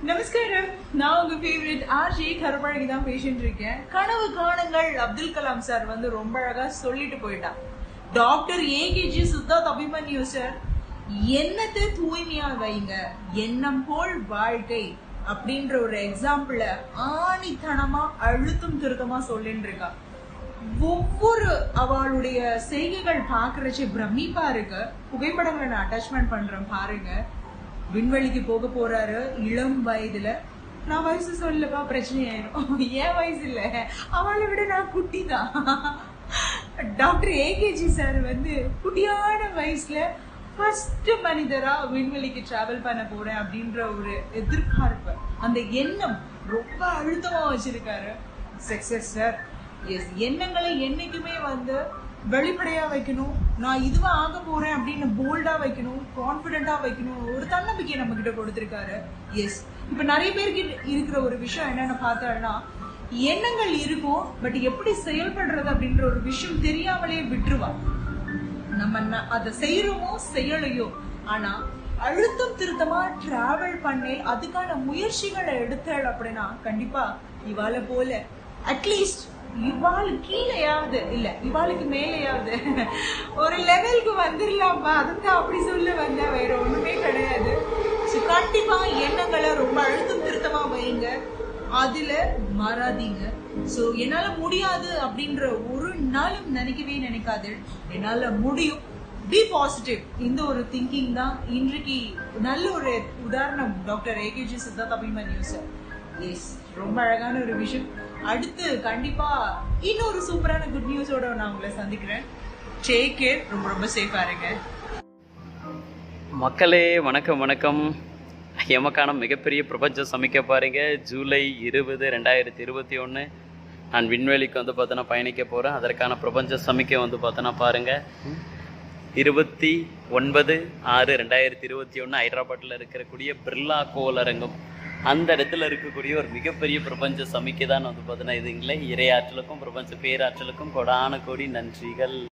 நமஸ்காரம் நான் உங்க ஃபேவரட் ஆர்ஜி கருப்பழகி தான் பேசிட்டு இருக்கேன் கனவு காணுங்கள் அப்துல் கலாம் சார் வந்து ரொம்ப அழகா சொல்லிட்டு போயிட்டான் doctor AKG Siddharth Abhimanyu sir எண்ணத்தை தூய்மையா வைங்க எண்ணம் போல் வாழ்க்கை அப்படின்ற ஒரு எக்ஸாம்பிள ஆணித்தனமா அழுத்தம் திருத்தமா சொல்லிட்டு இருக்கா ஒவ்வொரு அவளுடைய செய்கைகள் பாக்குறச்சு பிரமிப்பா இருக்கு புகைப்படங்களை நான் அட்டாச்மெண்ட் பண்றேன் பாருங்க விண்வெளிக்கு போக போறாரு இளம் வயதுல நான் வயசு சொல்லப்பா பிரச்சனை ஆயிரும் ஏன் வயசு இல்ல அவளை விட நான் குட்டி தான் டாக்டர் ஏகேஜி சார் வந்து குட்டியான வயசுல ஃபர்ஸ்ட் மனிதரா விண்வெளிக்கு டிராவல் பண்ண போறேன் அப்படின்ற ஒரு எதிர்பார்ப்பு அந்த எண்ணம் ரொம்ப அழுத்தமா வச்சிருக்காரு சக்சஸ் சார் எஸ் எண்ணங்களை என்னைக்குமே வந்து வெளிப்படையா வைக்கணும் நான் இதுவா ஆக போறேன் அப்படின்னு போல்டா வைக்கணும் கான்பிடென்டா வைக்கணும் ஒரு தன்னம்பிக்கை நம்ம கிட்ட கொடுத்திருக்காரு எஸ் இப்ப நிறைய பேருக்கு இருக்கிற ஒரு விஷயம் என்னன்னு பார்த்தோம்னா எண்ணங்கள் இருக்கும் பட் எப்படி செயல்படுறது அப்படின்ற ஒரு விஷயம் தெரியாமலே விட்டுருவா நம்ம ந- அதை செய்யறோமோ செய்யலையோ ஆனா அழுத்தம் திருத்தமா டிராவல் பண்ணி அதுக்கான முயற்சிகளை எடுத்தாள் அப்படின்னா கண்டிப்பா இவாள போல அட்லீஸ்ட் இவாளு கீழேயாவது இல்ல இவாளுக்கு மேலேயாவது ஒரு லெவலுக்கு வந்துடலாம்ப்பா அதுதான் அப்படி சொல்ல வந்தேன் வேற ஒண்ணுமே கிடையாது So, கண்டிப்பா எண்ணங்களை ரொம்ப அழுத்தம் திருத்தமா வைங்க அதுல மாறாதீங்க சோ என்னால முடியாது அப்படின்ற ஒரு நாளும் நினைக்கவே நினைக்காது என்னால முடியும் பி பாசிட்டிவ் இந்த ஒரு திங்கிங் தான் இன்றைக்கு நல்ல ஒரு உதாரணம் doctor AKG Siddharth Abhimanyu sir yes ரொம்ப அழகான ஒரு விஷயம் அடுத்து கண்டிப்பா இன்னொரு சூப்பரான குட் நியூஸோட நான் உங்களை சந்திக்கிறேன் டேக் கேர் ரொம்ப ரொம்ப சேஃபா இருங்க மக்களே வணக்கம் வணக்கம் எமக்கான மிகப்பெரிய பிரபஞ்சம் சமைக்க பாருங்க ஜூலை இருபது ரெண்டாயிரத்தி இருபத்தி ஒன்று நான் விண்வெளிக்கு வந்து பார்த்தோன்னா பயணிக்க போகிறேன் அதற்கான பிரபஞ்ச சமிக்கை வந்து பார்த்தோன்னா பாருங்க இருபத்தி ஒன்பது ஆறு ரெண்டாயிரத்தி இருபத்தி ஒன்று ஹைதராபாத்தில் இருக்கக்கூடிய பிர்லா கோளரங்கம் அந்த இடத்துல இருக்கக்கூடிய ஒரு மிகப்பெரிய பிரபஞ்ச சமிக்கை தான் வந்து பார்த்தோன்னா இதுங்களே இறையாற்றலுக்கும் பிரபஞ்ச பேராற்றலுக்கும் கொடான கோடி நன்றிகள்